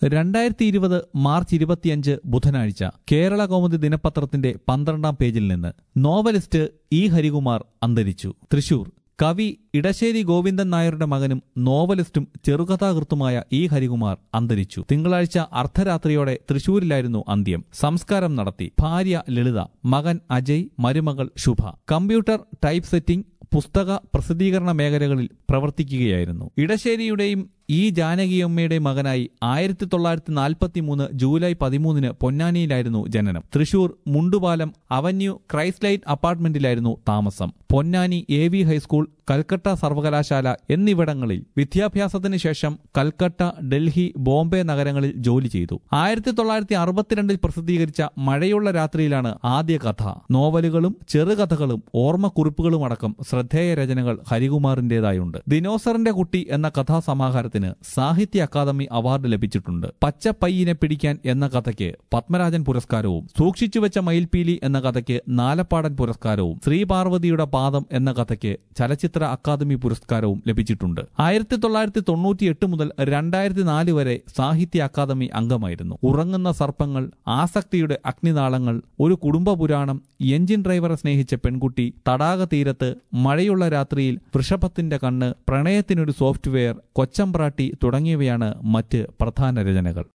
രണ്ടായിരത്തി ഇരുപത് മാർച്ച് ഇരുപത്തിയഞ്ച് ബുധനാഴ്ച കേരള കൗമുദി ദിനപത്രത്തിന്റെ പന്ത്രണ്ടാം പേജിൽ നിന്ന് നോവലിസ്റ്റ് ഇ ഹരികുമാർ അന്തരിച്ചു തൃശൂർ കവി ഇടശ്ശേരി ഗോവിന്ദൻ നായരുടെ മകനും നോവലിസ്റ്റും ചെറുകഥാകൃത്തുമായ ഇ ഹരികുമാർ അന്തരിച്ചു തിങ്കളാഴ്ച അർദ്ധരാത്രിയോടെ തൃശൂരിലായിരുന്നു അന്ത്യം സംസ്കാരം നടത്തി ഭാര്യ ലളിത മകൻ അജയ് മരുമകൾ ശുഭ കമ്പ്യൂട്ടർ ടൈപ്പ് സെറ്റിംഗ് പുസ്തക പ്രസിദ്ധീകരണ മേഖലകളിൽ പ്രവർത്തിക്കുകയായിരുന്നു ഇടശ്ശേരിയുടെയും ഇ ജാനകിയമ്മയുടെയും മകനായി ആയിരത്തി തൊള്ളായിരത്തി നാൽപ്പത്തി മൂന്ന് ജൂലൈ പതിമൂന്നിന് പൊന്നാനിയിലായിരുന്നു ജനനം തൃശൂർ മുണ്ടുപാലം അവന്യൂ ക്രൈസ്ലൈറ്റ് അപ്പാർട്ട്മെന്റിലായിരുന്നു താമസം Ponnani A V high school Calcutta സർവകലാശാല എന്നിവിടങ്ങളിൽ വിദ്യാഭ്യാസത്തിന് ശേഷം കൽക്കട്ട ഡൽഹി ബോംബെ നഗരങ്ങളിൽ ജോലി ചെയ്തു ആയിരത്തി തൊള്ളായിരത്തി അറുപത്തിരണ്ടിൽ പ്രസിദ്ധീകരിച്ച മഴയുള്ള രാത്രിയിലാണ് ആദ്യ കഥ നോവലുകളും ചെറുകഥകളും ഓർമ്മക്കുറിപ്പുകളും അടക്കം ശ്രദ്ധേയ രചനകൾ ഹരികുമാറിന്റേതായുണ്ട് ദിനോസറിന്റെ കുട്ടി എന്ന കഥാസമാഹാരത്തിന് സാഹിത്യ അക്കാദമി അവാർഡ് ലഭിച്ചിട്ടുണ്ട് പച്ചപ്പയ്യനെ പിടിക്കാൻ എന്ന കഥയ്ക്ക് പത്മരാജൻ പുരസ്കാരവും സൂക്ഷിച്ചുവെച്ച മയിൽപീലി എന്ന കഥയ്ക്ക് നാലപ്പാടൻ പുരസ്കാരവും ശ്രീപാർവതിയുടെ പാദം എന്ന കഥയ്ക്ക് ചലച്ചിത്ര അക്കാദമി പുരസ്കാരവും ലഭിച്ചിട്ടുണ്ട് ആയിരത്തി തൊള്ളായിരത്തി തൊണ്ണൂറ്റിയെട്ട് മുതൽ രണ്ടായിരത്തി നാല് വരെ സാഹിത്യ അക്കാദമി അംഗമായിരുന്നു ഉറങ്ങുന്ന സർപ്പങ്ങൾ ആസക്തിയുടെ അഗ്നിനാളങ്ങൾ ഒരു കുടുംബ പുരാണം എഞ്ചിൻ ഡ്രൈവറെ സ്നേഹിച്ച പെൺകുട്ടി തടാക തീരത്ത് മഴയുള്ള രാത്രിയിൽ വൃഷഭത്തിന്റെ കണ്ണ് പ്രണയത്തിനൊരു സോഫ്റ്റ്വെയർ കൊച്ചമ്പ്രാട്ടി തുടങ്ങിയവയാണ് മറ്റ് പ്രധാന രചനകൾ